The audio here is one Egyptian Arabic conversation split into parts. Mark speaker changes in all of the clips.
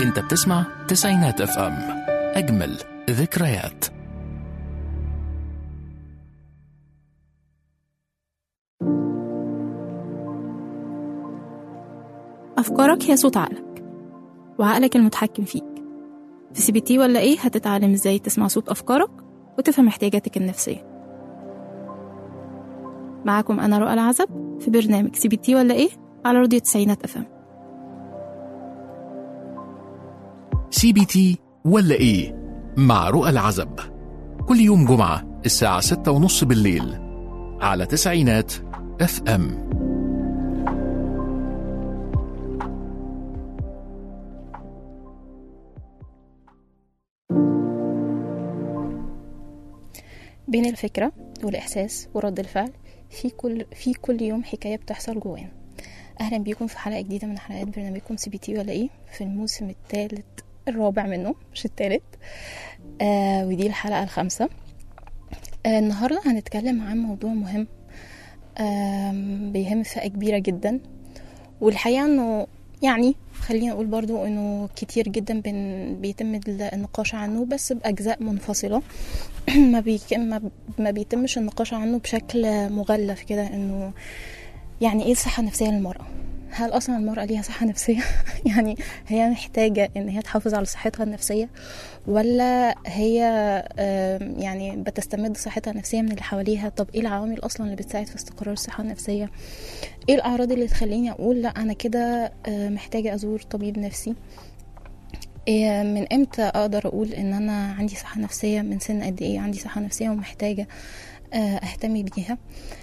Speaker 1: انت بتسمع تسعينات اف ام اجمل ذكريات
Speaker 2: أفكارك هي صوت عقلك وعقلك المتحكم فيك في سي بي تي ولا إيه هتتعلم إزاي تسمع صوت أفكارك وتفهم احتياجاتك النفسية معاكم أنا رؤى العزب في برنامج سي بي تي ولا إيه على راديو تسعينات أفهم
Speaker 1: سي بي تي ولا ايه مع رؤى العزب كل يوم جمعة الساعة ستة ونص بالليل على تسعينات اف ام
Speaker 2: بين الفكرة والإحساس ورد الفعل في كل في كل يوم حكاية بتحصل جوانا أهلا بيكم في حلقة جديدة من حلقات برنامجكم سي بي تي ولا إيه في الموسم الثالث الرابع منه مش الثالث آه ودي الحلقة الخامسة آه النهاردة هنتكلم عن موضوع مهم آه بيهم فئة كبيرة جدا والحقيقة إنه يعني خلينا نقول برضو انه كتير جدا بن بيتم النقاش عنه بس باجزاء منفصله ما, بيك ما, ما بيتمش النقاش عنه بشكل مغلف كده انه يعني ايه الصحه النفسيه للمراه هل اصلا المراه ليها صحه نفسيه يعني هي محتاجه ان هي تحافظ على صحتها النفسيه ولا هي آم، يعني بتستمد صحتها النفسيه من اللي حواليها طب ايه العوامل اصلا اللي بتساعد في استقرار الصحه النفسيه ايه الاعراض اللي تخليني اقول لا انا كده آه، محتاجه ازور طبيب نفسي إيه من امتى اقدر اقول ان انا عندي صحه نفسيه من سن قد ايه عندي صحه نفسيه ومحتاجه آه، اهتم بيها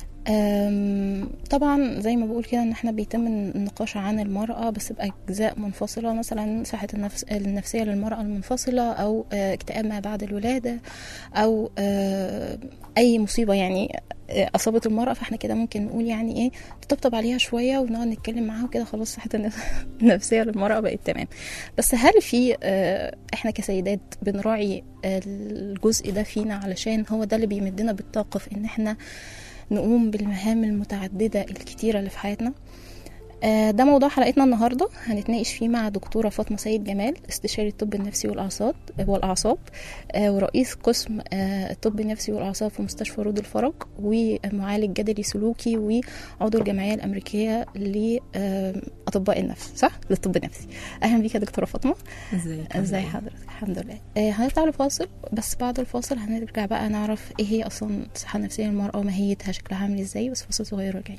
Speaker 2: أم، طبعا زي ما بقول كده ان احنا بيتم النقاش عن المرأة بس بأجزاء منفصلة مثلا صحة النفس النفسية للمرأة المنفصلة او آه، اكتئاب ما بعد الولادة او آه، اي مصيبة يعني آه، اصابت المرأة فاحنا كده ممكن نقول يعني ايه نطبطب عليها شوية ونقعد نتكلم معاها وكده خلاص صحة النف- النفسية للمرأة بقت تمام بس هل في آه، احنا كسيدات بنراعي الجزء ده فينا علشان هو ده اللي بيمدنا بالطاقة في ان احنا نقوم بالمهام المتعددة الكتيرة اللي في حياتنا آه، ده موضوع حلقتنا النهارده هنتناقش فيه مع دكتوره فاطمه سيد جمال استشاري الطب النفسي والاعصاب والاعصاب آه، ورئيس قسم آه، الطب النفسي والاعصاب في مستشفى رود الفرج ومعالج جدلي سلوكي وعضو الجمعيه الامريكيه لاطباء النفس صح للطب النفسي اهلا بيك يا دكتوره فاطمه
Speaker 3: ازيك
Speaker 2: ازاي حضرتك الحمد لله آه، هنطلع لفاصل بس بعد الفاصل هنرجع بقى نعرف ايه هي اصلا الصحه النفسيه للمراه وماهيتها شكلها عامل ازاي بس فاصل صغير وجاي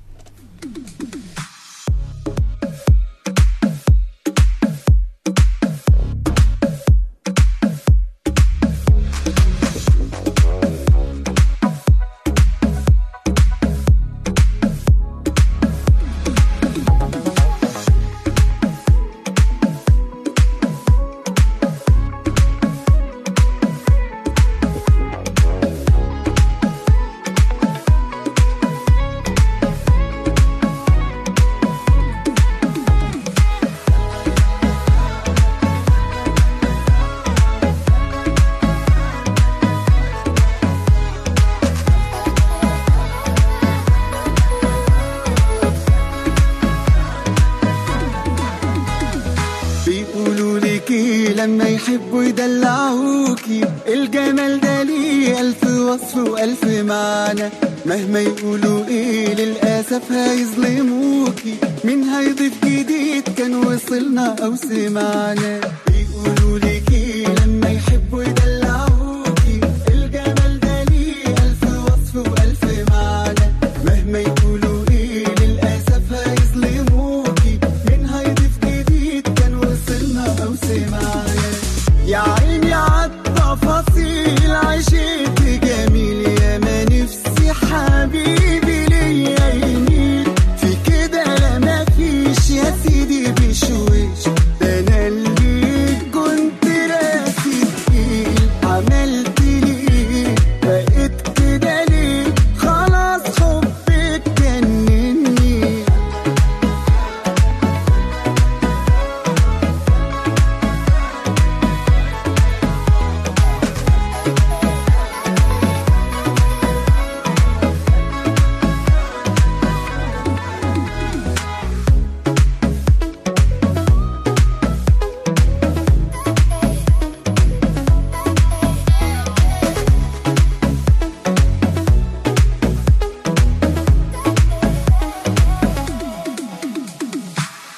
Speaker 4: بيقولوا ليكي لما يحبوا يدلعوكي الجمال ده ليه ألف وصف وألف معنى مهما يقولوا ايه للأسف هيظلموكي مين هيضيف جديد كان وصلنا أو سمعنا بيقولوا ليكي لما يحبوا يدلعوكي الجمال ده ليه ألف وصف وألف معنى مهما يقولوا ايه للأسف هيظلموكي مين هيضيف جديد كان وصلنا أو سمعنا يا عيني عالتفاصيل عشت جميل يا ما نفسي حبيبي ليا يميل في كده لا مفيش يا سيدي بشويش ده انا اللي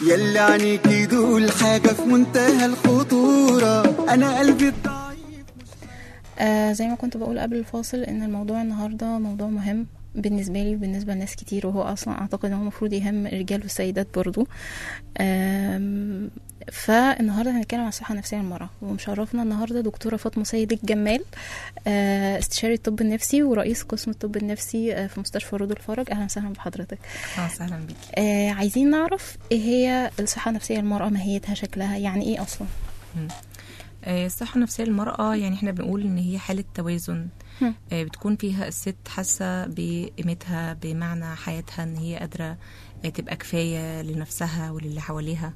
Speaker 4: يلي عينيكي دول حاجة في منتهى الخطورة أنا قلبي الضعيف
Speaker 2: آه زي ما كنت بقول قبل الفاصل ان الموضوع النهارده موضوع مهم بالنسبه لي وبالنسبه لناس كتير وهو اصلا اعتقد ان هو المفروض يهم الرجال والسيدات برضو آم، فالنهارده هنتكلم عن الصحه النفسيه للمراه ومشرفنا النهارده دكتوره فاطمه سيد الجمال آه، استشاري الطب النفسي ورئيس قسم الطب النفسي آه، في مستشفى رود الفرج اهلا وسهلا بحضرتك
Speaker 3: اه سهلا بيكي
Speaker 2: آه عايزين نعرف ايه هي الصحه النفسيه للمراه ماهيتها شكلها يعني ايه اصلا
Speaker 3: آه، الصحة النفسية للمرأة يعني احنا بنقول ان هي حالة توازن
Speaker 2: هم.
Speaker 3: آه، بتكون فيها الست حاسة بقيمتها بمعنى حياتها ان هي قادرة آه، تبقى كفاية لنفسها وللي حواليها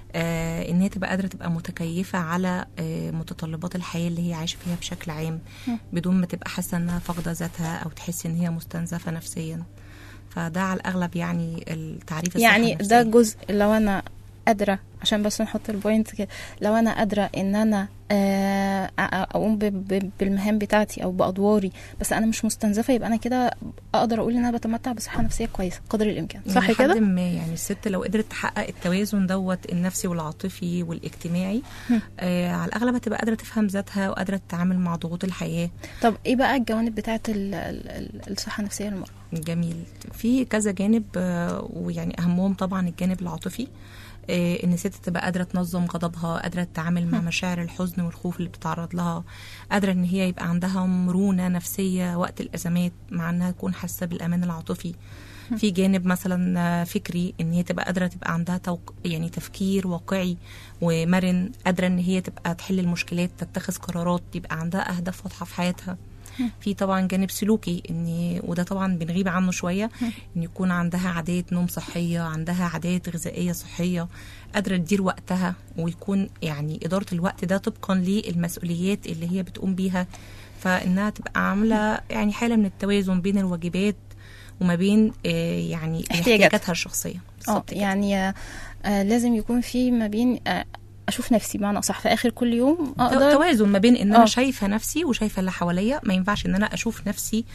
Speaker 3: آه، ان هي تبقى قادرة تبقى متكيفة على آه، متطلبات الحياة اللي هي عايشة فيها بشكل عام
Speaker 2: هم.
Speaker 3: بدون ما تبقى حاسة انها فاقدة ذاتها او تحس ان هي مستنزفة نفسيا فده على الاغلب يعني التعريف الصحة
Speaker 2: يعني
Speaker 3: النفسية.
Speaker 2: ده جزء لو انا قادره عشان بس نحط البوينت كده لو انا قادره ان انا آه، أ- اقوم ب- ب- بالمهام بتاعتي او بادواري بس انا مش مستنزفه يبقى انا كده اقدر اقول ان انا بتمتع بصحه نفسيه كويسه قدر الامكان صح
Speaker 3: يعني
Speaker 2: كده
Speaker 3: لحد ما يعني الست لو قدرت تحقق التوازن دوت النفسي والعاطفي والاجتماعي
Speaker 2: هم.
Speaker 3: آه على الاغلب هتبقى قادره تفهم ذاتها وقادره تتعامل مع ضغوط الحياه
Speaker 2: طب ايه بقى الجوانب بتاعت ال- ال- ال- الصحه النفسيه للمراه
Speaker 3: جميل في كذا جانب آه ويعني اهمهم طبعا الجانب العاطفي آه، ان الست تبقى قادره تنظم غضبها قادره تتعامل مع مشاعر الحزن والخوف اللي بتتعرض لها قادره ان هي يبقى عندها مرونه نفسيه وقت الازمات مع انها تكون حاسه بالامان العاطفي في جانب مثلا آه، فكري ان هي تبقى قادره تبقى عندها توق... يعني تفكير واقعي ومرن قادره ان هي تبقى تحل المشكلات تتخذ قرارات يبقى عندها اهداف واضحه في حياتها في طبعا جانب سلوكي ان وده طبعا بنغيب عنه شويه ان يكون عندها عادات نوم صحيه عندها عادات غذائيه صحيه قادره تدير وقتها ويكون يعني اداره الوقت ده طبقا للمسؤوليات اللي هي بتقوم بيها فانها تبقى عامله يعني حاله من التوازن بين الواجبات وما بين آه، يعني
Speaker 2: احتياجاتها.
Speaker 3: احتياجاتها الشخصيه
Speaker 2: اه
Speaker 3: بالظبط كده.
Speaker 2: يعني آه، آه، لازم يكون في ما بين آه، اشوف نفسي بمعنى اصح في اخر كل يوم
Speaker 3: تو-
Speaker 2: اقدر
Speaker 3: توازن ما بين ان
Speaker 2: آه.
Speaker 3: انا شايفه نفسي وشايفه اللي حواليا ما ينفعش ان انا اشوف نفسي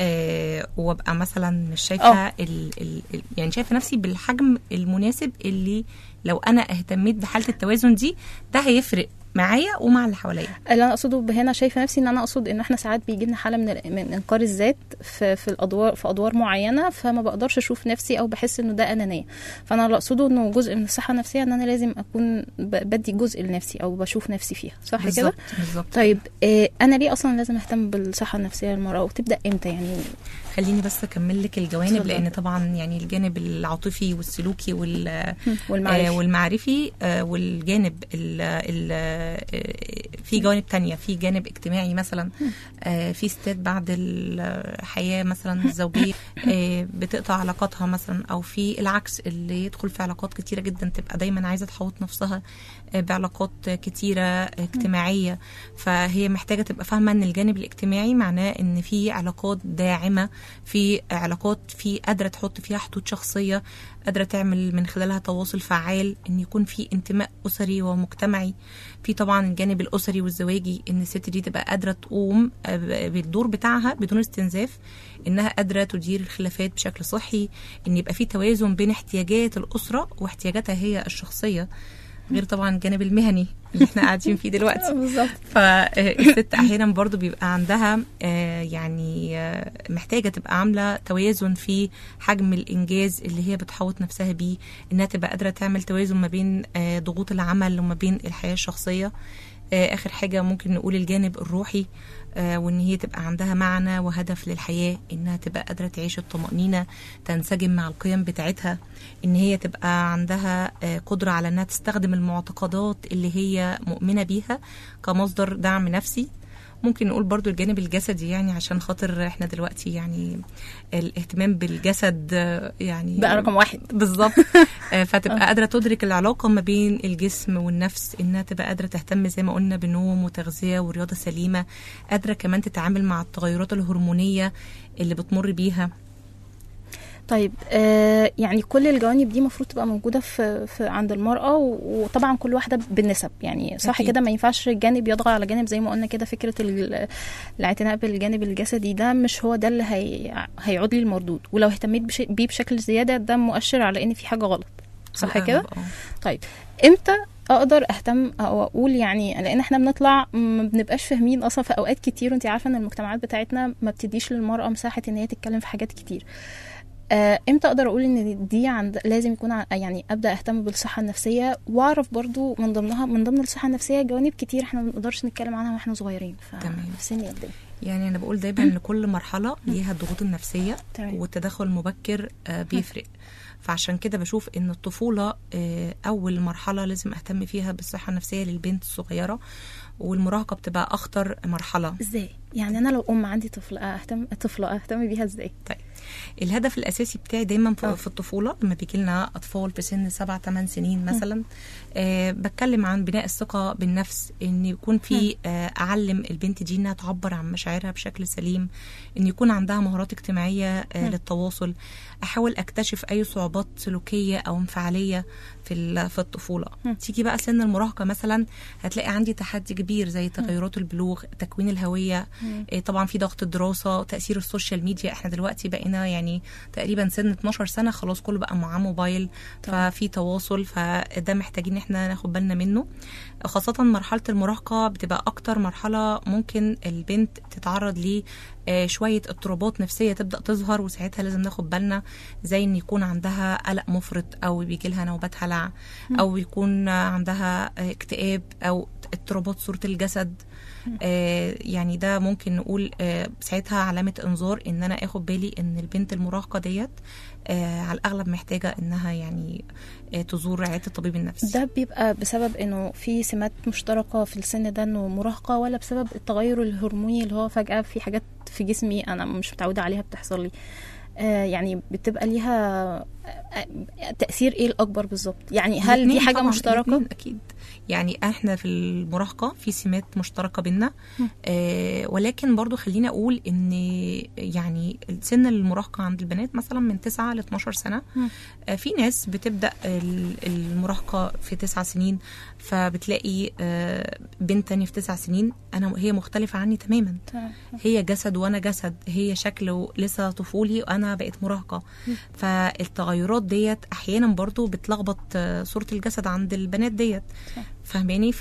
Speaker 3: آه وابقى مثلا مش شايفه ال ال ال يعني شايفه نفسي بالحجم المناسب اللي لو انا اهتميت بحاله التوازن دي ده هيفرق معايا ومع اللي حواليا
Speaker 2: اللي انا اقصده هنا شايفه نفسي ان انا اقصد ان احنا ساعات بيجي لنا حاله من ال- من انكار الذات في في الادوار في ادوار معينه فما بقدرش اشوف نفسي او بحس انه ده انانيه فانا اللي اقصده انه جزء من الصحه النفسيه ان انا لازم اكون ب- بدي جزء لنفسي او بشوف نفسي فيها صح كده
Speaker 3: بالظبط بالظبط
Speaker 2: طيب آه انا ليه اصلا لازم اهتم بالصحه النفسيه للمراه وتبدا امتى يعني
Speaker 3: خليني بس اكمل لك الجوانب
Speaker 2: اتفضل.
Speaker 3: لان طبعا يعني الجانب العاطفي والسلوكي وال
Speaker 2: والمعرفي
Speaker 3: آه، والمعرفي آه، والجانب ال ال آه، في جوانب تانية في جانب اجتماعي مثلا آه، في ستات بعد الحياة مثلا الزوجية آه، بتقطع علاقاتها مثلا أو في العكس اللي يدخل في علاقات كتيرة جدا تبقى دايما عايزة تحوط نفسها آه، بعلاقات كتيرة اجتماعية فهي محتاجة تبقى فاهمة ان الجانب الاجتماعي معناه ان في علاقات داعمة في علاقات في قادرة تحط فيها حدود شخصية قادرة تعمل من خلالها تواصل فعال ان يكون في انتماء اسري ومجتمعي في طبعا الجانب الاسري والزواجي ان الست دي تبقى قادرة تقوم آه، ب- بالدور بتاعها بدون استنزاف انها قادرة تدير الخلافات بشكل صحي ان يبقى في توازن بين احتياجات الاسرة واحتياجاتها هي الشخصية غير طبعا الجانب المهني اللي احنا قاعدين فيه دلوقتي
Speaker 2: بالظبط
Speaker 3: فالست احيانا برضو بيبقى عندها آه، يعني آه، محتاجه تبقى عامله توازن في حجم الانجاز اللي هي بتحوط نفسها بيه انها تبقى قادره تعمل توازن ما بين آه، ضغوط العمل وما بين الحياه الشخصيه آه، اخر حاجه ممكن نقول الجانب الروحي آه، وان هي تبقى عندها معنى وهدف للحياه انها تبقى قادره تعيش الطمانينه تنسجم مع القيم بتاعتها ان هي تبقى عندها آه، قدره على انها تستخدم المعتقدات اللي هي مؤمنه بيها كمصدر دعم نفسي ممكن نقول برضو الجانب الجسدي يعني عشان خاطر احنا دلوقتي يعني الاهتمام بالجسد آه، يعني
Speaker 2: بقى رقم واحد
Speaker 3: بالظبط آه، فتبقى قادره تدرك العلاقه ما بين الجسم والنفس انها تبقى قادره تهتم زي ما قلنا بنوم وتغذيه ورياضه سليمه قادره كمان تتعامل مع التغيرات الهرمونيه اللي بتمر بيها
Speaker 2: طيب آه يعني كل الجوانب دي المفروض تبقى موجوده في, في عند المراه و- وطبعا كل واحده بالنسب يعني صح
Speaker 3: أكيد.
Speaker 2: كده ما ينفعش جانب يطغى على جانب زي ما قلنا كده فكره ال- الاعتناء بالجانب الجسدي ده مش هو ده اللي هي هيعود لي المردود ولو اهتميت بش- بيه بشكل زياده ده مؤشر على ان في حاجه غلط صح
Speaker 3: على
Speaker 2: كده
Speaker 3: الأغلب، آه.
Speaker 2: طيب امتى اقدر اهتم او اقول يعني لان احنا بنطلع ما بنبقاش فاهمين اصلا في اوقات كتير وانت عارفه ان المجتمعات بتاعتنا ما بتديش للمراه مساحه ان هي تتكلم في حاجات كتير آه، امتى اقدر اقول ان دي عند لازم يكون ع- يعني ابدا اهتم بالصحه النفسيه واعرف برضو من ضمنها من ضمن الصحه النفسيه جوانب كتير احنا ما بنقدرش نتكلم عنها واحنا صغيرين
Speaker 3: تمام.
Speaker 2: في سن قد ايه
Speaker 3: يعني انا بقول دايما ان كل مرحله ليها الضغوط النفسيه
Speaker 2: تمام.
Speaker 3: والتدخل المبكر آه، بيفرق فعشان كده بشوف ان الطفوله آه، اول مرحله لازم اهتم فيها بالصحه النفسيه للبنت الصغيره والمراهقه بتبقى اخطر مرحله
Speaker 2: ازاي يعني انا لو ام عندي طفل اهتم طفله اهتم بيها ازاي
Speaker 3: طيب الهدف الاساسي بتاعي دايما في,
Speaker 2: آه.
Speaker 3: في الطفوله لما بيجي لنا اطفال في سن سبع ثمان سنين مثلا آه بتكلم عن بناء الثقه بالنفس ان يكون في آه اعلم البنت دي انها تعبر عن مشاعرها بشكل سليم ان يكون عندها مهارات اجتماعيه آه للتواصل احاول اكتشف اي صعوبات سلوكيه او انفعاليه في ال- في الطفوله تيجي بقى سن المراهقه مثلا هتلاقي عندي تحدي كبير زي تغيرات البلوغ تكوين الهويه آه، طبعا في ضغط الدراسه تاثير السوشيال ميديا احنا دلوقتي بقينا يعني تقريبا سن 12 سنه خلاص كله بقى معاه موبايل ففي تواصل فده محتاجين ان احنا ناخد بالنا منه خاصة مرحلة المراهقة بتبقى أكتر مرحلة ممكن البنت تتعرض ل آه، شوية اضطرابات نفسية تبدأ تظهر وساعتها لازم ناخد بالنا زي إن يكون عندها قلق مفرط أو بيجي لها نوبات هلع أو يكون عندها آه، اكتئاب أو اضطرابات صورة الجسد آه، يعني ده ممكن نقول آه، ساعتها علامة انذار ان انا اخد بالي ان البنت المراهقة ديت آه، على الاغلب محتاجة انها يعني آه، تزور عيادة الطبيب النفسي
Speaker 2: ده بيبقى بسبب انه في سمات مشتركه في السن ده انه مراهقه ولا بسبب التغير الهرموني اللي هو فجاه في حاجات في جسمي انا مش متعوده عليها بتحصل لي آه يعني بتبقى ليها آه، تاثير ايه الاكبر بالظبط يعني هل دي
Speaker 3: الاتنين
Speaker 2: حاجه
Speaker 3: طبعاً،
Speaker 2: مشتركه
Speaker 3: الاتنين اكيد يعني احنا في المراهقه في سمات مشتركه بينا آه ولكن برضو خليني اقول ان يعني سن المراهقه عند البنات مثلا من 9 ل 12 سنه آه في ناس بتبدا ال- المراهقه في 9 سنين فبتلاقي آه بنت تانية في 9 سنين انا هي مختلفه عني تماما
Speaker 2: تمام.
Speaker 3: هي جسد وانا جسد هي شكل لسه طفولي وانا بقيت مراهقه فالتغيرات ديت احيانا برضو بتلخبط آه، صوره الجسد عند البنات ديت فاهماني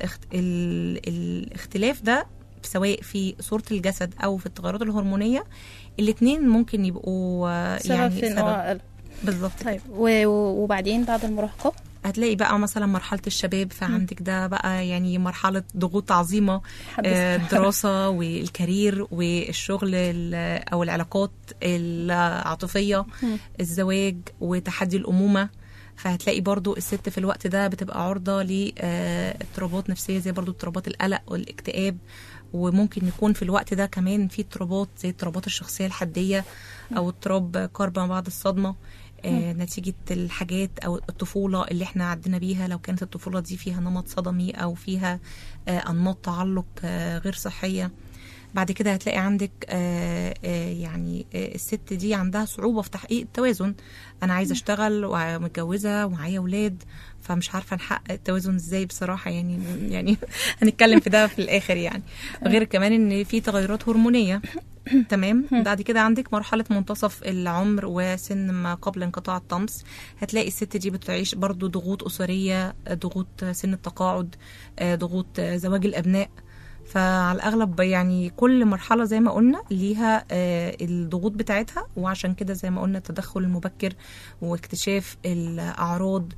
Speaker 3: فالاختلاف ده سواء في صوره الجسد او في التغيرات الهرمونيه الاثنين ممكن يبقوا آه،
Speaker 2: سبب
Speaker 3: يعني
Speaker 2: في ان هو
Speaker 3: بالظبط
Speaker 2: طيب و- و- وبعدين بعد المراهقه
Speaker 3: هتلاقي بقى مثلا مرحله الشباب فعندك ده بقى يعني مرحله ضغوط عظيمه
Speaker 2: حدث.
Speaker 3: آه، الدراسه والكارير والشغل ال- او العلاقات العاطفيه الزواج وتحدي الامومه فهتلاقي برضو الست في الوقت ده بتبقى عرضة لاضطرابات نفسية زي برضو اضطرابات القلق والاكتئاب وممكن يكون في الوقت ده كمان في اضطرابات زي اضطرابات الشخصية الحدية أو اضطراب قرب ما بعد الصدمة آه نتيجة الحاجات أو الطفولة اللي احنا عدينا بيها لو كانت الطفولة دي فيها نمط صدمي أو فيها آه أنماط تعلق آه غير صحية بعد كده هتلاقي عندك آه آه يعني آه الست دي عندها صعوبة في تحقيق التوازن أنا عايزة أشتغل ومتجوزة ومعايا أولاد فمش عارفة نحقق التوازن ازاي بصراحة يعني يعني هنتكلم في ده في الآخر يعني غير كمان إن في تغيرات هرمونية تمام بعد كده عندك مرحلة منتصف العمر وسن ما قبل انقطاع الطمس هتلاقي الست دي بتعيش برضو ضغوط أسرية ضغوط سن التقاعد ضغوط زواج الأبناء فعلى الاغلب يعني كل مرحله زي ما قلنا ليها آه، الضغوط بتاعتها وعشان كده زي ما قلنا التدخل المبكر واكتشاف الاعراض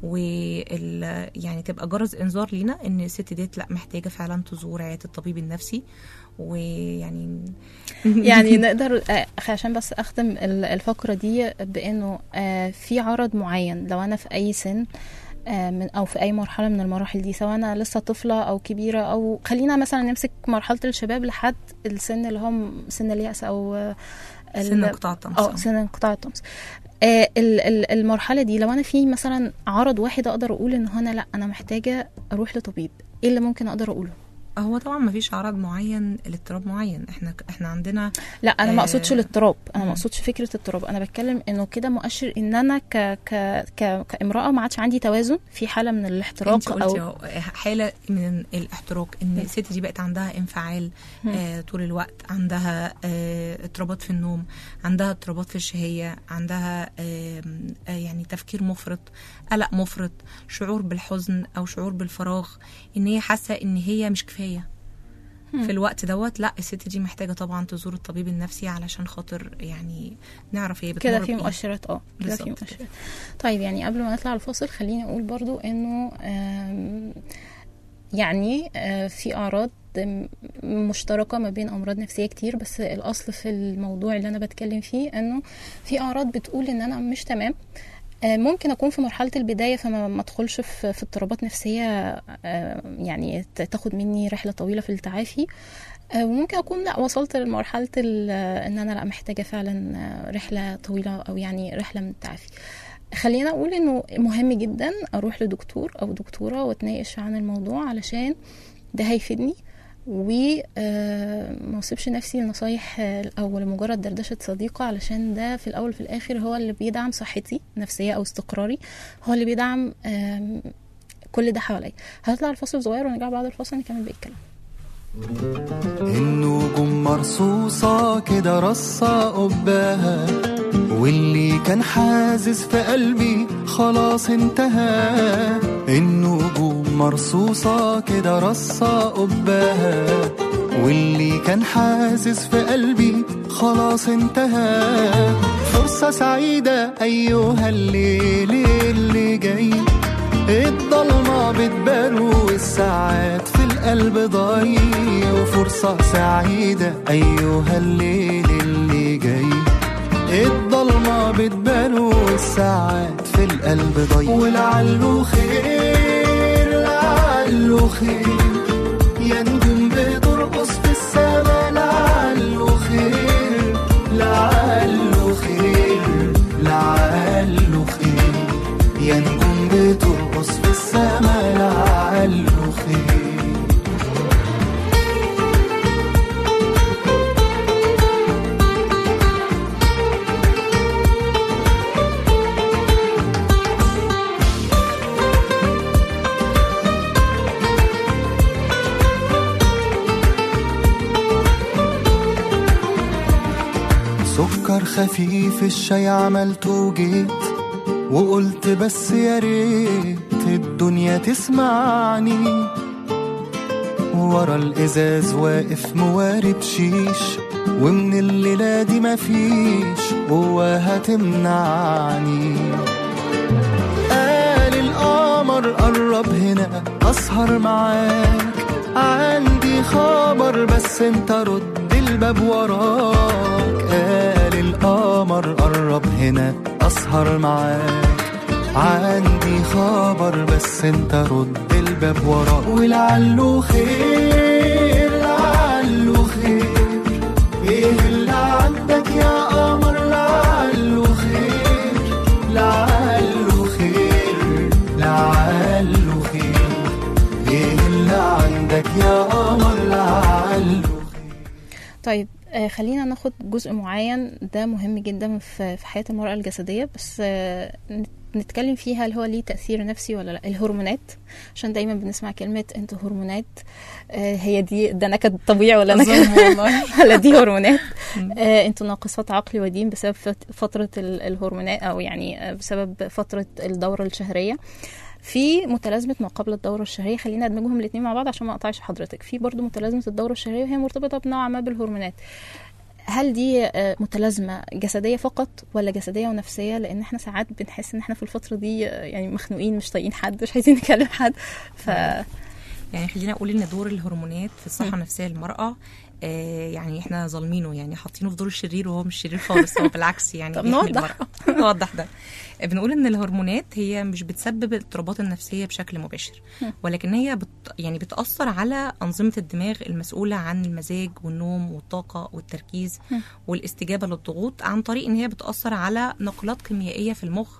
Speaker 3: وال يعني تبقى جرس انذار لينا ان الست ديت لا محتاجه فعلا تزور عياده الطبيب النفسي ويعني
Speaker 2: يعني نقدر آه، عشان بس اختم ال- الفقره دي بانه آه، في عرض معين لو انا في اي سن آه، من او في اي مرحله من المراحل دي سواء انا لسه طفله او كبيره او خلينا مثلا نمسك مرحله الشباب لحد السن اللي هم سن الياس او آه، ال-
Speaker 3: سن انقطاع الطمس
Speaker 2: اه سن انقطاع الطمس آه ال- ال- المرحله دي لو انا في مثلا عرض واحد اقدر اقول ان هو انا لا انا محتاجه اروح لطبيب ايه اللي ممكن اقدر اقوله
Speaker 3: هو طبعا ما فيش عرض معين الاضطراب معين احنا احنا عندنا
Speaker 2: لا انا ما
Speaker 3: آه،
Speaker 2: اقصدش الاضطراب انا
Speaker 3: مم.
Speaker 2: ما اقصدش فكره الاضطراب انا بتكلم انه كده مؤشر ان انا ك ك ك كامراه ما عادش عندي توازن في حاله من
Speaker 3: انت
Speaker 2: الاحتراق
Speaker 3: قلتي
Speaker 2: او
Speaker 3: أهو حاله من الاحتراق ان الست دي بقت عندها انفعال آه طول الوقت عندها آه اضطرابات في النوم عندها اضطرابات في الشهيه عندها آه آه يعني تفكير مفرط قلق مفرط شعور بالحزن او شعور بالفراغ ان هي حاسه ان هي مش كفايه في الوقت دوت لا الست دي محتاجه طبعا تزور الطبيب النفسي علشان خاطر يعني نعرف هي بتمر
Speaker 2: كده في
Speaker 3: بإيه.
Speaker 2: مؤشرات اه كده في
Speaker 3: بالظبط
Speaker 2: مؤشرات طيب يعني قبل ما نطلع الفاصل خليني اقول برضو انه آم، يعني آه، في اعراض م- مشتركة ما بين أمراض نفسية كتير بس الأصل في الموضوع اللي أنا بتكلم فيه إنه في أعراض بتقول إن أنا مش تمام آه، ممكن أكون في مرحلة البداية فما ما أدخلش في في اضطرابات نفسية آه، يعني ت- تاخد مني رحلة طويلة في التعافي آه، وممكن أكون لا وصلت لمرحلة ال- إن أنا لا محتاجة فعلا آه، رحلة طويلة أو يعني رحلة من التعافي خلينا أقول إنه مهم جدا أروح لدكتور أو دكتورة وأتناقش عن الموضوع علشان ده هيفيدني وما اسيبش نفسي لنصايح آه، او لمجرد دردشه صديقه علشان ده في الاول وفي الاخر هو اللي بيدعم صحتي النفسيه او استقراري هو اللي بيدعم آم، كل ده حواليا هنطلع الفاصل صغير ونرجع بعد الفاصل نكمل باقي الكلام
Speaker 4: النجوم مرصوصة كده رصة قباها واللي كان حازز في قلبي خلاص انتهى النجوم مرصوصة كده رصة قباها واللي كان حازز في قلبي خلاص انتهى فرصة سعيدة أيها الليل اللي جاي الضلمة بتبان والساعات في القلب ضايع وفرصة سعيدة أيها الليل اللي جاي الضلمة بتبان والساعات في القلب ضايع ولعله خير لعله خير يا نجوم بترقص في السما لعله خير لعله خير لعله خير يا نجوم بترقص في السما لعله خير سكر خفيف الشاي عملته وجيت وقلت بس يا ريت الدنيا تسمعني ورا الازاز واقف موارب شيش ومن الليلة دي مفيش قوة هتمنعني قال القمر قرب هنا أسهر معاك عندي خبر بس انت رد الباب وراك قال القمر قرب هنا أسهر معاك عندي خبر بس انت رد الباب وراك ولعله خير لعله خير ايه اللي عندك يا قمر لعله خير لعله خير لعله خير ايه اللي عندك يا قمر لعله
Speaker 2: طيب آه، خلينا ناخد جزء معين ده مهم جدا في في حياة المرأة الجسدية بس آه، نت- نتكلم فيه هل هو ليه تأثير نفسي ولا لا الهرمونات عشان دايما بنسمع كلمة انت هرمونات آه، هي دي ده نكد طبيعي ولا نكد
Speaker 3: أظن والله.
Speaker 2: ولا دي هرمونات آه، انتوا ناقصات عقل ودين بسبب فت- فترة ال- الهرمونات او يعني آه، بسبب فترة الدورة الشهرية في متلازمة ما قبل الدورة الشهرية خلينا ادمجهم الاثنين مع بعض عشان ما اقطعش حضرتك في برضو متلازمة الدورة الشهرية وهي مرتبطة بنوعا ما بالهرمونات هل دي آه، متلازمة جسدية فقط ولا جسدية ونفسية لأن احنا ساعات بنحس ان احنا في الفترة دي آه، يعني مخنوقين مش طايقين حد مش عايزين نكلم حد ف
Speaker 3: يعني خلينا اقول ان دور الهرمونات في الصحه النفسيه للمراه آه يعني احنا ظالمينه يعني حاطينه في دور الشرير وهو مش شرير خالص هو بالعكس يعني
Speaker 2: طب
Speaker 3: بيحمي
Speaker 2: نوضح.
Speaker 3: المرأة. نوضح ده بنقول ان الهرمونات هي مش بتسبب الاضطرابات النفسيه بشكل مباشر ولكن هي بت يعني بتاثر على انظمه الدماغ المسؤوله عن المزاج والنوم والطاقه والتركيز والاستجابه للضغوط عن طريق ان هي بتاثر على نقلات كيميائيه في المخ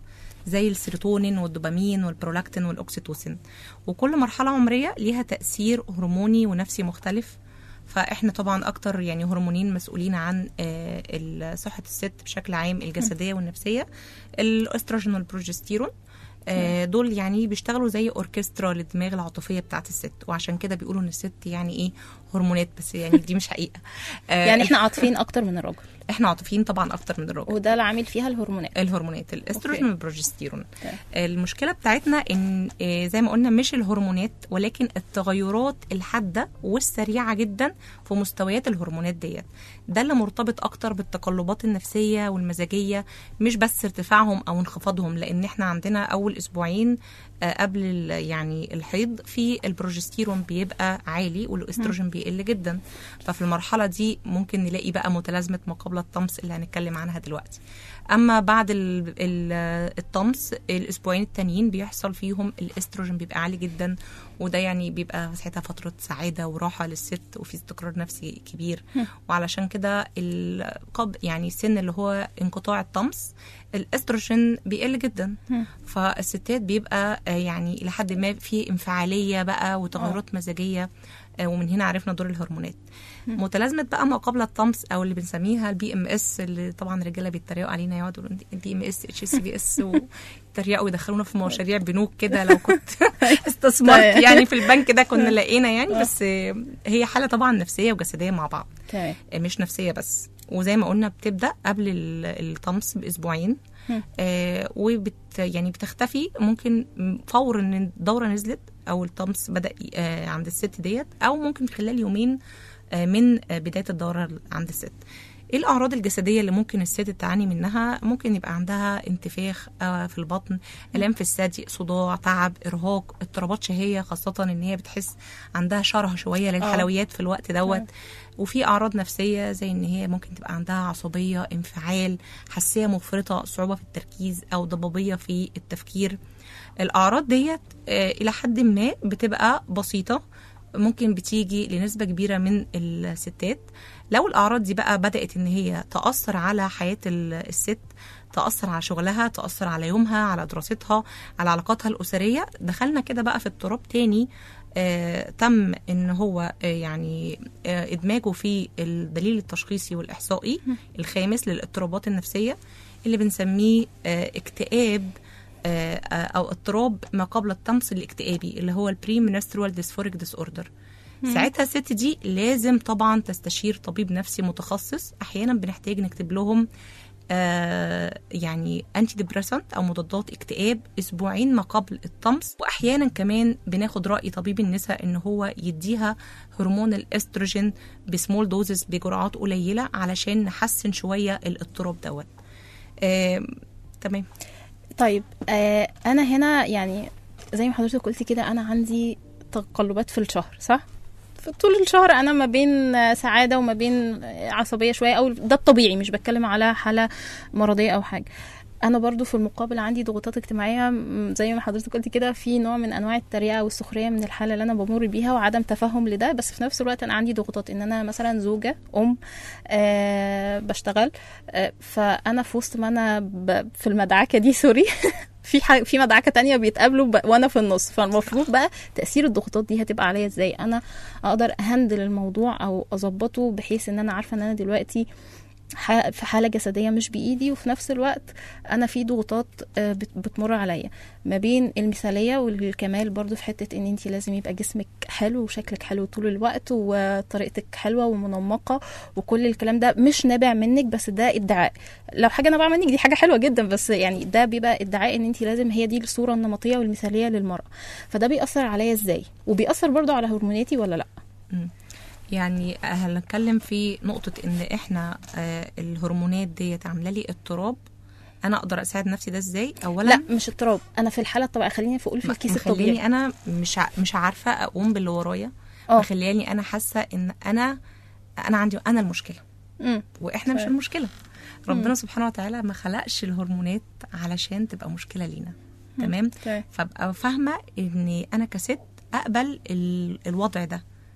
Speaker 3: زي السيروتونين والدوبامين والبرولاكتين والاكسيتوسين وكل مرحله عمريه ليها تاثير هرموني ونفسي مختلف فاحنا طبعا اكتر يعني هرمونين مسؤولين عن آه، ال- صحه الست بشكل عام الجسديه والنفسيه الاستروجين والبروجستيرون آه، دول يعني بيشتغلوا زي اوركسترا للدماغ العاطفيه بتاعت الست وعشان كده بيقولوا ان الست يعني ايه هرمونات بس يعني دي مش حقيقه آه،
Speaker 2: يعني احنا عاطفين اكتر من الراجل
Speaker 3: احنا عاطفيين طبعا اكتر من الراجل
Speaker 2: وده العامل فيها الهرمونات
Speaker 3: الهرمونات الاستروجين
Speaker 2: أوكي.
Speaker 3: والبروجستيرون
Speaker 2: تمام.
Speaker 3: المشكله بتاعتنا ان آه، زي ما قلنا مش الهرمونات ولكن التغيرات الحاده والسريعه جدا في مستويات الهرمونات ديت ده اللي مرتبط اكتر بالتقلبات النفسيه والمزاجيه مش بس ارتفاعهم او انخفاضهم لان احنا عندنا اول اسبوعين آه، قبل ال- يعني الحيض في البروجستيرون بيبقى عالي والاستروجين بيقل جدا ففي المرحله دي ممكن نلاقي بقى متلازمه ما قبل الطمس اللي هنتكلم عنها دلوقتي اما بعد ال- ال- الطمس الاسبوعين التانيين بيحصل فيهم الاستروجين بيبقى عالي جدا وده يعني بيبقى ساعتها فتره سعاده وراحه للست وفي استقرار نفسي كبير وعلشان كده القب يعني السن اللي هو انقطاع الطمس الاستروجين بيقل جدا فالستات بيبقى آه، يعني لحد ما في انفعاليه بقى وتغيرات مزاجيه آه، ومن هنا عرفنا دور الهرمونات متلازمه بقى ما قبل الطمس او اللي بنسميها البي ام اس اللي طبعا الرجاله بيتريقوا علينا يقعدوا يقولوا بي ام اس اتش اس بي اس ويتريقوا ويدخلونا في مشاريع بنوك كده لو كنت استثمرت يعني في البنك ده كنا لقينا يعني بس آه، هي حاله طبعا نفسيه وجسديه مع بعض
Speaker 2: تمام
Speaker 3: مش نفسيه بس وزي ما قلنا بتبدا قبل ال- الطمس باسبوعين
Speaker 2: مم.
Speaker 3: آه وبت يعني بتختفي ممكن فور ان الدوره نزلت او الطمس بدا آه عند الست ديت او ممكن خلال يومين آه من آه بدايه الدوره عند الست ايه الاعراض الجسديه اللي ممكن الست تعاني منها ممكن يبقى عندها انتفاخ آه، في البطن الام في الثدي صداع تعب ارهاق اضطرابات شهيه خاصه ان هي بتحس عندها شره شويه للحلويات في الوقت دوت وفي اعراض نفسيه زي ان هي ممكن تبقى عندها عصبيه انفعال حساسيه مفرطه صعوبه في التركيز او ضبابيه في التفكير الاعراض ديت آه، الى حد ما بتبقى بسيطه ممكن بتيجي لنسبه كبيره من الستات لو الاعراض دي بقى بدات ان هي تاثر على حياه ال- الست تاثر على شغلها تاثر على يومها على دراستها على علاقاتها الاسريه دخلنا كده بقى في اضطراب تاني آه تم ان هو آه يعني آه ادماجه في الدليل التشخيصي والاحصائي الخامس للاضطرابات النفسيه اللي بنسميه آه اكتئاب آه، آه، او اضطراب ما قبل الطمس الاكتئابي اللي هو البري منسترول ديسفوريك ديس اوردر ساعتها الست دي لازم طبعا تستشير طبيب نفسي متخصص احيانا بنحتاج نكتب لهم آه يعني انتي ديبريسنت او مضادات اكتئاب اسبوعين ما قبل الطمس واحيانا كمان بناخد راي طبيب النساء ان هو يديها هرمون الاستروجين بسمول دوزز بجرعات قليله علشان نحسن شويه الاضطراب دوت آه تمام
Speaker 2: طيب آه انا هنا يعني زي ما حضرتك قلتي كده انا عندي تقلبات في الشهر صح في طول الشهر انا ما بين آه، سعاده وما بين آه، عصبيه شويه او ده الطبيعي مش بتكلم على حاله مرضيه او حاجه انا برضو في المقابل عندي ضغوطات اجتماعيه م، زي ما حضرتك قلتي كده في نوع من انواع التريقه والسخريه من الحاله اللي انا بمر بيها وعدم تفهم لده بس في نفس الوقت انا عندي ضغوطات ان انا مثلا زوجه ام آه بشتغل آه فانا في وسط ما انا ب... في المدعكه دي سوري في ح... في مدعكه تانية بيتقابلوا ب... وانا في النص فالمفروض بقى تاثير الضغوطات دي هتبقى عليا ازاي انا اقدر اهندل الموضوع او اظبطه بحيث ان انا عارفه ان انا دلوقتي ح- في حاله جسديه مش بايدي وفي نفس الوقت انا في ضغوطات آه، بت- بتمر عليا ما بين المثاليه والكمال برضو في حته ان انت لازم يبقى جسمك حلو وشكلك حلو طول الوقت وطريقتك حلوه ومنمقه وكل الكلام ده مش نابع منك بس ده ادعاء لو حاجه نابعه منك دي حاجه حلوه جدا بس يعني ده بيبقى ادعاء ان انت لازم هي دي الصوره النمطيه والمثاليه للمراه فده بيأثر عليا ازاي وبيأثر برضو على هرموناتي ولا لا
Speaker 3: يعني هنتكلم في نقطة إن إحنا آه الهرمونات ديت عاملة لي اضطراب أنا أقدر أساعد نفسي ده إزاي؟ أولا
Speaker 2: لا مش اضطراب انا في الحاله الطبيعيه خليني اقول في الكيس الطبيعي
Speaker 3: مخليني أنا مش ع- مش عارفة أقوم باللي ورايا
Speaker 2: اه.
Speaker 3: مخلياني أنا حاسة إن أنا أنا عندي أنا المشكلة
Speaker 2: مم.
Speaker 3: وإحنا مش
Speaker 2: صحيح.
Speaker 3: المشكلة ربنا سبحانه وتعالى ما خلقش الهرمونات علشان تبقى مشكلة لينا تمام؟
Speaker 2: تمام.
Speaker 3: فابقى فاهمه ان انا كست اقبل ال- الوضع ده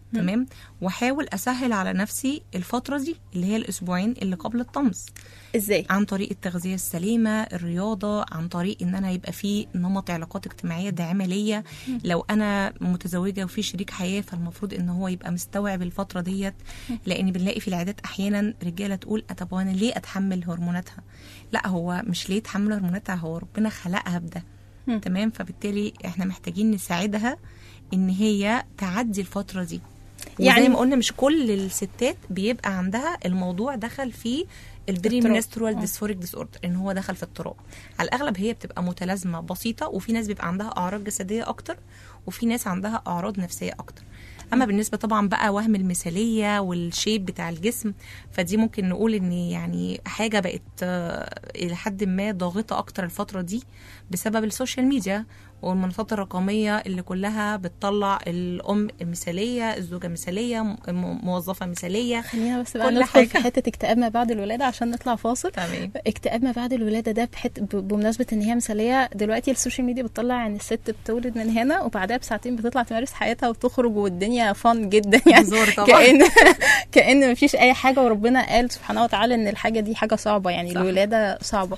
Speaker 3: تمام واحاول اسهل على نفسي الفتره دي اللي هي الاسبوعين اللي قبل الطمس
Speaker 2: ازاي
Speaker 3: عن طريق التغذيه السليمه الرياضه عن طريق ان انا يبقى في نمط علاقات اجتماعيه داعمه ليا لو انا متزوجه وفي شريك حياه فالمفروض ان هو يبقى مستوعب الفتره ديت لان بنلاقي في العيادات احيانا رجاله تقول "أه طب وانا ليه اتحمل هرموناتها لا هو مش ليه تحمل هرموناتها هو ربنا خلقها بده
Speaker 2: مم.
Speaker 3: تمام فبالتالي احنا محتاجين نساعدها ان هي تعدي الفتره دي يعني
Speaker 2: يعني-
Speaker 3: زي ما قلنا مش كل الستات بيبقى عندها الموضوع دخل في البري
Speaker 2: اضطراب.
Speaker 3: منسترال
Speaker 2: آه.
Speaker 3: ديسفوريك ديس اوردر ان هو دخل في اضطراب على الاغلب هي بتبقى متلازمه بسيطه وفي ناس بيبقى عندها اعراض جسديه اكتر وفي ناس عندها اعراض نفسيه اكتر اما بالنسبه طبعا بقى وهم المثاليه والشيب بتاع الجسم فدي ممكن نقول ان يعني حاجه بقت آه، الى حد ما ضاغطه اكتر الفتره دي بسبب السوشيال ميديا والمنصات الرقميه اللي كلها بتطلع الام مثاليه الزوجه مثاليه م- موظفه مثاليه
Speaker 2: خلينا بس بقى
Speaker 3: كل
Speaker 2: ندخل في
Speaker 3: حاجة.
Speaker 2: حته اكتئاب ما بعد الولاده عشان نطلع فاصل
Speaker 3: تمام
Speaker 2: اكتئاب ما بعد الولاده ده بحت... ب- بمناسبه ان هي مثاليه دلوقتي السوشيال ميديا بتطلع ان الست بتولد من هنا وبعدها بساعتين بتطلع تمارس حياتها وتخرج والدنيا فن جدا يعني
Speaker 3: زور طبعا
Speaker 2: كأن كأن مفيش أي حاجة وربنا قال سبحانه وتعالى إن الحاجة دي حاجة صعبة يعني
Speaker 3: صح.
Speaker 2: الولادة صعبة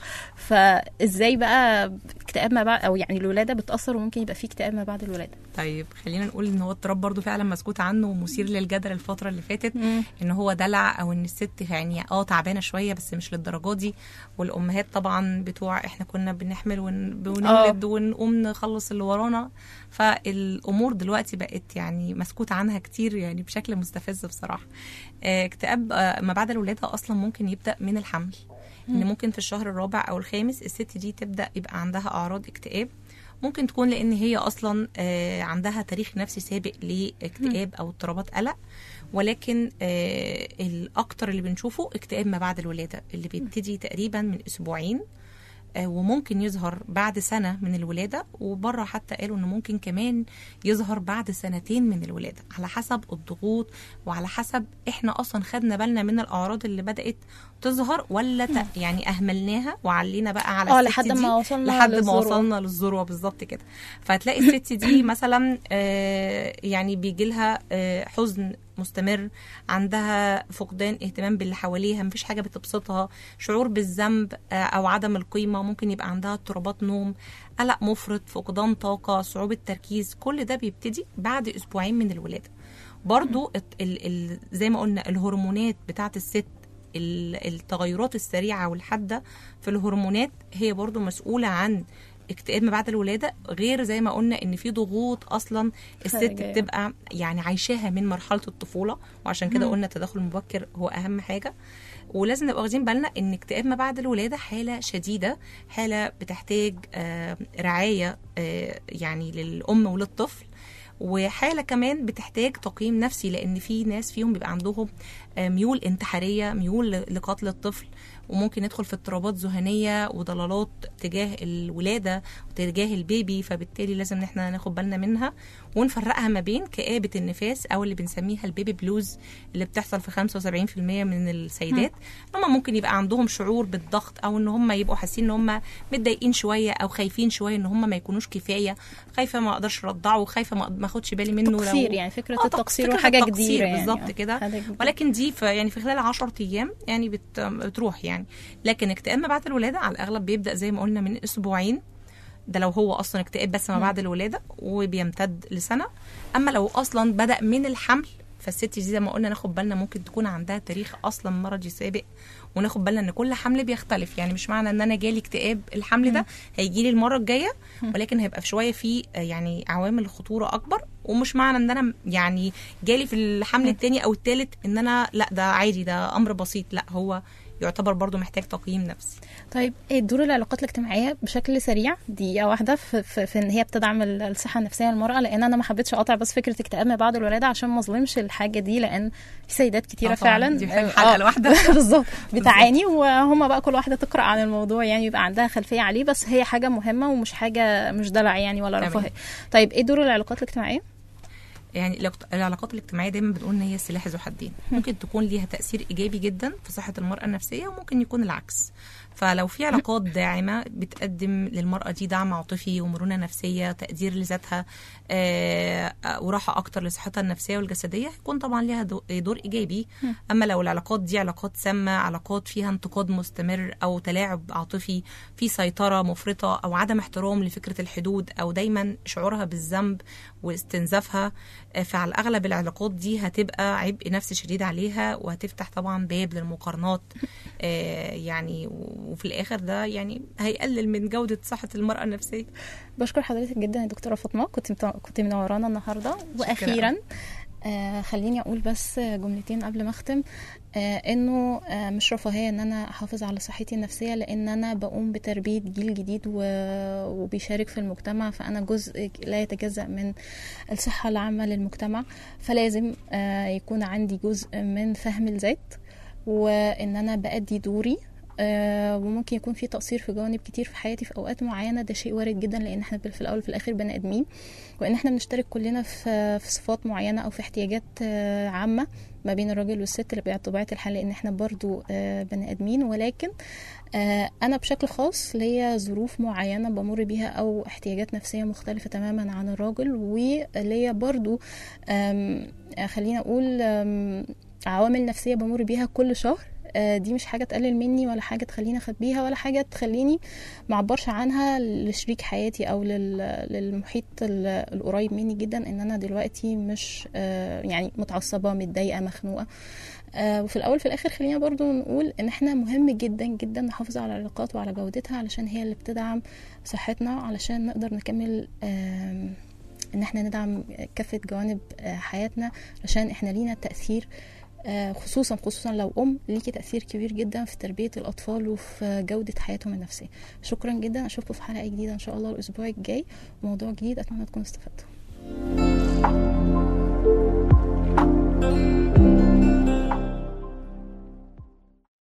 Speaker 2: فإزاي بقى اكتئاب ما بعد أو يعني الولادة بتأثر وممكن يبقى في اكتئاب ما بعد الولادة
Speaker 3: طيب خلينا نقول ان هو اضطراب برضو فعلا مسكوت عنه ومثير للجدل الفتره اللي فاتت ان هو دلع او ان الست يعني اه تعبانه شويه بس مش للدرجه دي والامهات طبعا بتوع احنا كنا بنحمل ون- ونولد ونقوم نخلص اللي ورانا فالامور دلوقتي بقت يعني مسكوت عنها كتير يعني بشكل مستفز بصراحه آه، اكتئاب آه، ما بعد الولاده اصلا ممكن يبدا من الحمل ان ممكن في الشهر الرابع او الخامس الست دي تبدا يبقى عندها اعراض اكتئاب ممكن تكون لان هي اصلا آه، عندها تاريخ نفسي سابق لاكتئاب او اضطرابات قلق ولكن آه، الاكتر اللي بنشوفه اكتئاب ما بعد الولاده اللي بيبتدي تقريبا من اسبوعين آه، وممكن يظهر بعد سنه من الولاده وبره حتى قالوا انه ممكن كمان يظهر بعد سنتين من الولاده على حسب الضغوط وعلى حسب احنا اصلا خدنا بالنا من الاعراض اللي بدات تظهر ولا ت- يعني اهملناها وعلينا بقى على
Speaker 2: اه
Speaker 3: الست
Speaker 2: لحد
Speaker 3: دي
Speaker 2: ما وصلنا
Speaker 3: لحد ما
Speaker 2: للذروة.
Speaker 3: وصلنا للذروه بالظبط كده فهتلاقي الست دي مثلا آه، يعني بيجي لها آه، حزن مستمر عندها فقدان اهتمام باللي حواليها مفيش حاجه بتبسطها شعور بالذنب آه، او عدم القيمه ممكن يبقى عندها اضطرابات نوم قلق مفرط فقدان طاقه صعوبه تركيز كل ده بيبتدي بعد اسبوعين من الولاده برضو الت- ال ال زي ما قلنا الهرمونات بتاعت الست ال- التغيرات السريعه والحاده في الهرمونات هي برضو مسؤوله عن اكتئاب ما بعد الولاده غير زي ما قلنا ان في ضغوط اصلا الست
Speaker 2: خارجية.
Speaker 3: بتبقى يعني عايشاها من مرحله الطفوله وعشان كده قلنا التدخل المبكر هو اهم حاجه ولازم نبقى واخدين بالنا ان اكتئاب ما بعد الولاده حاله شديده حاله بتحتاج آه، رعايه آه، يعني للام وللطفل وحاله كمان بتحتاج تقييم نفسي لان في ناس فيهم بيبقى عندهم آه، ميول انتحاريه ميول ل- لقتل الطفل وممكن ندخل في اضطرابات ذهنيه وضلالات تجاه الولاده وتجاه البيبي فبالتالي لازم ان احنا ناخد بالنا منها ونفرقها ما بين كآبة النفاس او اللي بنسميها البيبي بلوز اللي بتحصل في 75% من السيدات هم ممكن يبقى عندهم شعور بالضغط او ان هم يبقوا حاسين ان هم متضايقين شويه او خايفين شويه ان هم ما يكونوش كفايه خايفه ما اقدرش ارضعه خايفه ما ما اخدش بالي منه
Speaker 2: تقصير
Speaker 3: لو
Speaker 2: يعني فكرة
Speaker 3: آه،
Speaker 2: التقصير
Speaker 3: فكرة
Speaker 2: وحاجة
Speaker 3: التقصير
Speaker 2: كبيرة يعني
Speaker 3: بالظبط
Speaker 2: آه،
Speaker 3: كده
Speaker 2: حاجة كبيرة.
Speaker 3: ولكن دي في يعني في خلال 10 ايام يعني بت بتروح يعني لكن اكتئاب ما بعد الولاده على الاغلب بيبدا زي ما قلنا من اسبوعين ده لو هو اصلا اكتئاب بس ما بعد الولاده وبيمتد لسنه اما لو اصلا بدا من الحمل فالست دي زي ما قلنا ناخد بالنا ممكن تكون عندها تاريخ اصلا مرضي سابق وناخد بالنا ان كل حمل بيختلف يعني مش معنى ان انا جالي اكتئاب الحمل ده هيجي لي المره الجايه ولكن هيبقى في شويه في آه، يعني عوامل خطوره اكبر ومش معنى ان انا يعني جالي في الحمل الثاني او الثالث ان انا لا ده عادي ده امر بسيط لا هو يعتبر برضو محتاج تقييم نفسي
Speaker 2: طيب ايه دور العلاقات الاجتماعيه بشكل سريع دقيقه واحده في, في, في ان هي بتدعم ال- الصحه النفسيه للمراه لان انا ما حبيتش اقاطع بس فكره اكتئاب ما بعد الولاده عشان ما اظلمش الحاجه دي لان في سيدات كتيره
Speaker 3: آه طبعاً،
Speaker 2: فعلا
Speaker 3: دي محتاجة
Speaker 2: آه،
Speaker 3: حلقة
Speaker 2: آه،
Speaker 3: لوحدها.
Speaker 2: بالظبط بتعاني وهم بقى كل واحده تقرا عن الموضوع يعني يبقى عندها خلفيه عليه بس هي حاجه مهمه ومش حاجه مش دلع يعني ولا
Speaker 3: تمام.
Speaker 2: رفاهيه طيب ايه دور العلاقات الاجتماعيه
Speaker 3: يعني العلاقات- العلاقات الاجتماعيه دايما بنقول ان هي سلاح ذو حدين ممكن تكون ليها تاثير ايجابي جدا في صحه المراه النفسيه وممكن يكون العكس فلو في علاقات داعمه بتقدم للمراه دي دعم عاطفي ومرونه نفسيه تقدير لذاتها آه، وراحه اكتر لصحتها النفسيه والجسديه هيكون طبعا ليها دو- دور ايجابي اما لو العلاقات دي علاقات سامه علاقات فيها انتقاد مستمر او تلاعب عاطفي في سيطره مفرطه او عدم احترام لفكره الحدود او دايما شعورها بالذنب واستنزافها آه، فعلى الاغلب العلاقات دي هتبقى عبء نفسي شديد عليها وهتفتح طبعا باب للمقارنات آه، يعني وفي الاخر ده يعني هيقلل من جوده صحه المراه النفسيه
Speaker 2: بشكر حضرتك جدا يا دكتوره فاطمه كنت مت- كنت منورانا النهارده واخيرا آه خليني اقول بس جملتين قبل ما اختم آه انه آه مش رفاهيه ان انا احافظ على صحتي النفسيه لان انا بقوم بتربيه جيل جديد و- وبيشارك في المجتمع فانا جزء لا يتجزا من الصحه العامه للمجتمع فلازم آه يكون عندي جزء من فهم الذات وان انا بادي دوري آه، وممكن يكون في تقصير في جوانب كتير في حياتي في اوقات معينه ده شيء وارد جدا لان احنا في الاول وفي الاخر بني ادمين وان احنا بنشترك كلنا في في صفات معينه او في احتياجات آه، عامه ما بين الراجل والست اللي بطبيعه الحال لان احنا برضو آه، بني ادمين ولكن آه، انا بشكل خاص ليا ظروف معينه بمر بيها او احتياجات نفسيه مختلفه تماما عن الراجل وليا برضو آم، آه، خلينا اقول آم، عوامل نفسيه بمر بيها كل شهر آه، دي مش حاجه تقلل مني ولا حاجه تخليني اخبيها ولا حاجه تخليني ما اعبرش عنها لشريك حياتي او لل- للمحيط ال- القريب مني جدا ان انا دلوقتي مش آه، يعني متعصبه متضايقه مخنوقه آه، وفي الاول في الاخر خلينا برضو نقول ان احنا مهم جدا جدا نحافظ على العلاقات وعلى جودتها علشان هي اللي بتدعم صحتنا علشان نقدر نكمل آم، ان احنا ندعم كافة جوانب آه، حياتنا عشان احنا لينا تأثير آه، خصوصا خصوصا لو ام ليكي تاثير كبير جدا في تربيه الاطفال وفي جوده حياتهم النفسيه شكرا جدا اشوفكم في حلقه جديده ان شاء الله الاسبوع الجاي وموضوع جديد اتمنى تكونوا استفدتوا